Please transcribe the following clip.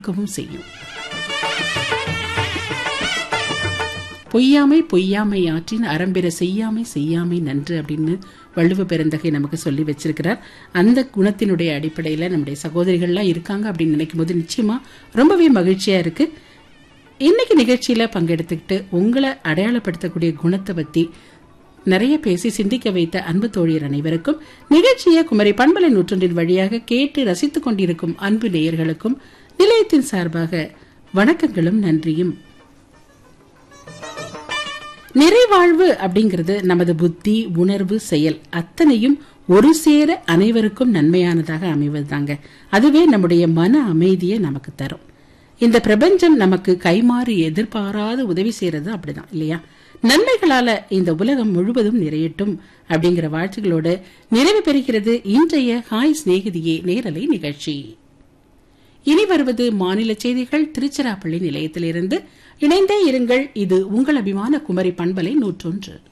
இருக்கவும் செய்யும் பொய்யாமை பொய்யாமை ஆற்றின் அறம்பெற செய்யாமை செய்யாமை நன்று அப்படின்னு வள்ளுவ பெருந்தகை நமக்கு சொல்லி வச்சிருக்கிறார் அந்த குணத்தினுடைய அடிப்படையில் நம்முடைய சகோதரிகள்லாம் இருக்காங்க அப்படின்னு நினைக்கும் போது நிச்சயமா ரொம்பவே மகிழ்ச்சியா இருக்கு இன்னைக்கு நிகழ்ச்சியில பங்கெடுத்துக்கிட்டு உங்களை அடையாளப்படுத்தக்கூடிய குணத்தை பத்தி நிறைய பேசி சிந்திக்க வைத்த அன்பு தோழியர் அனைவருக்கும் நிகழ்ச்சியை குமரி பண்பலை நூற்றொன்றின் வழியாக கேட்டு ரசித்துக் கொண்டிருக்கும் அன்பு நேயர்களுக்கும் நிலையத்தின் சார்பாக வணக்கங்களும் நன்றியும் நிறைவாழ்வு அப்படிங்கிறது நமது புத்தி உணர்வு செயல் அத்தனையும் ஒரு சேர அனைவருக்கும் நன்மையானதாக அமைவதுதாங்க அதுவே நம்முடைய மன அமைதியை நமக்கு தரும் இந்த பிரபஞ்சம் நமக்கு கைமாறி எதிர்பாராத உதவி செய்யறது அப்படிதான் இல்லையா நன்மைகளால இந்த உலகம் முழுவதும் நிறையட்டும் அப்படிங்கிற வாழ்த்துகளோடு நிறைவு பெறுகிறது இன்றைய ஹாய் சிநேகிதியே நேரலை நிகழ்ச்சி இனி வருவது மாநில செய்திகள் திருச்சிராப்பள்ளி நிலையத்திலிருந்து இணைந்தே இருங்கள் இது உங்கள் அபிமான குமரி பண்பலை நூற்றொன்று